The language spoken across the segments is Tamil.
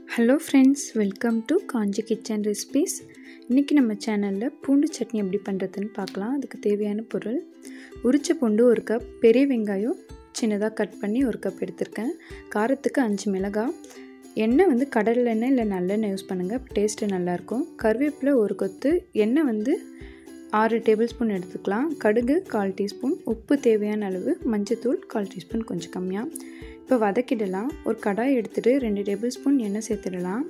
hello friends welcome to Kanchi kitchen recipes இன்றைக்கி நம்ம சேனலில் பூண்டு சட்னி எப்படி பண்ணுறதுன்னு பார்க்கலாம் அதுக்கு தேவையான பொருள் உரிச்ச பூண்டு ஒரு கப் பெரிய வெங்காயம் சின்னதாக கட் பண்ணி ஒரு கப் எடுத்திருக்கேன் காரத்துக்கு அஞ்சு மிளகாய் எண்ணெய் வந்து கடல் எண்ணெய் இல்லை நல்லெண்ணெய் யூஸ் பண்ணுங்கள் டேஸ்ட்டு நல்லாயிருக்கும் கருவேப்பிலை ஒரு கொத்து எண்ணெய் வந்து ஆறு டேபிள் ஸ்பூன் எடுத்துக்கலாம் கடுகு கால் டீஸ்பூன் உப்பு தேவையான அளவு மஞ்சத்தூள் கால் டீஸ்பூன் கொஞ்சம் கம்மியாக இப்போ வதக்கிடலாம் ஒரு கடாய் எடுத்துகிட்டு ரெண்டு டேபிள் ஸ்பூன் எண்ணெய் சேர்த்துடலாம்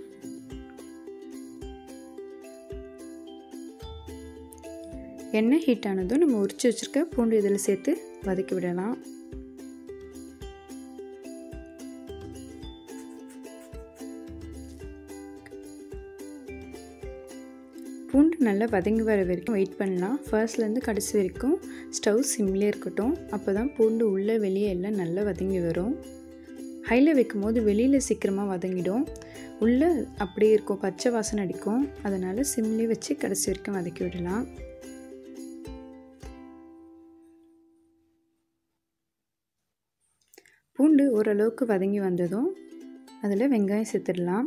எண்ணெய் ஹீட் ஆனதும் நம்ம உரிச்சு வச்சுருக்க பூண்டு இதில் சேர்த்து வதக்கி விடலாம் பூண்டு நல்லா வதங்கி வர வரைக்கும் வெயிட் பண்ணலாம் ஃபர்ஸ்ட்லேருந்து கடைசி வரைக்கும் ஸ்டவ் சிம்லே இருக்கட்டும் அப்போ தான் பூண்டு உள்ளே வெளியே எல்லாம் நல்லா வதங்கி வரும் ஹையில் வைக்கும் போது வெளியில் சீக்கிரமாக வதங்கிடும் உள்ளே அப்படியே இருக்கும் பச்சை வாசனை அடிக்கும் அதனால் சிம்லே வச்சு கடைசி வரைக்கும் வதக்கி விடலாம் பூண்டு ஓரளவுக்கு வதங்கி வந்ததும் அதில் வெங்காயம் சேர்த்துடலாம்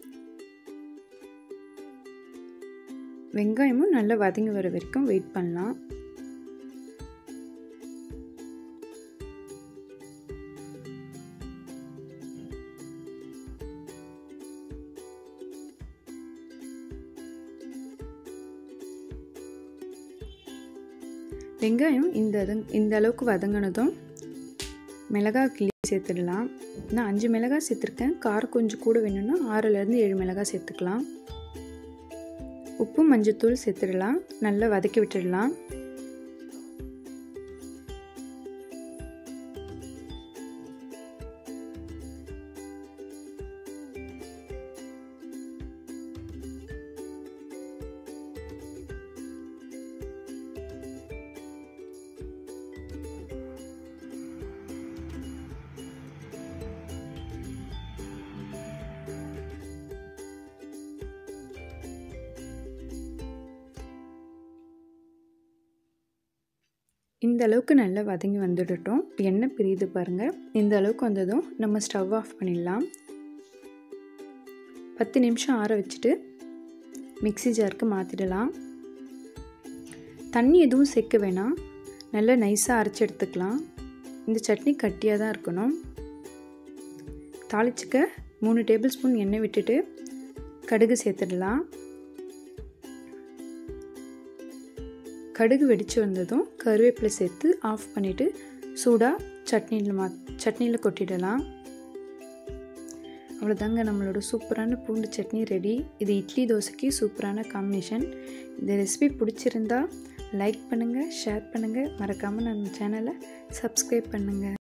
வெங்காயமும் நல்லா வதங்கி வர வரைக்கும் வெயிட் பண்ணலாம் வெங்காயம் இந்த இந்த அளவுக்கு வதங்கினதும் மிளகாய் கிள்ளி சேர்த்துடலாம் நான் அஞ்சு மிளகாய் சேர்த்துருக்கேன் காரம் கொஞ்சம் கூட வேணும்னா ஆறுலேருந்து ஏழு மிளகாய் சேர்த்துக்கலாம் உப்பு மஞ்சத்தூள் சேர்த்துடலாம் நல்லா வதக்கி விட்டுடலாம் இந்த அளவுக்கு நல்லா வதங்கி வந்துடட்டும் எண்ணெய் பிரியுது பாருங்கள் இந்த அளவுக்கு வந்ததும் நம்ம ஸ்டவ் ஆஃப் பண்ணிடலாம் பத்து நிமிஷம் ஆற வச்சுட்டு மிக்சி ஜாருக்கு மாற்றிடலாம் தண்ணி எதுவும் சேர்க்க வேணாம் நல்லா நைஸாக அரைச்சி எடுத்துக்கலாம் இந்த சட்னி கட்டியாக தான் இருக்கணும் தாளிச்சிக்க மூணு டேபிள் ஸ்பூன் எண்ணெய் விட்டுட்டு கடுகு சேர்த்துடலாம் கடுகு வெடித்து வந்ததும் கருவேப்பிலை சேர்த்து ஆஃப் பண்ணிவிட்டு சூடாக சட்னியில் மா சட்னியில் கொட்டிடலாம் அவ்வளோதாங்க நம்மளோட சூப்பரான பூண்டு சட்னி ரெடி இது இட்லி தோசைக்கு சூப்பரான காம்பினேஷன் இந்த ரெசிபி பிடிச்சிருந்தா லைக் பண்ணுங்கள் ஷேர் பண்ணுங்கள் மறக்காமல் நம்ம சேனலை சப்ஸ்கிரைப் பண்ணுங்கள்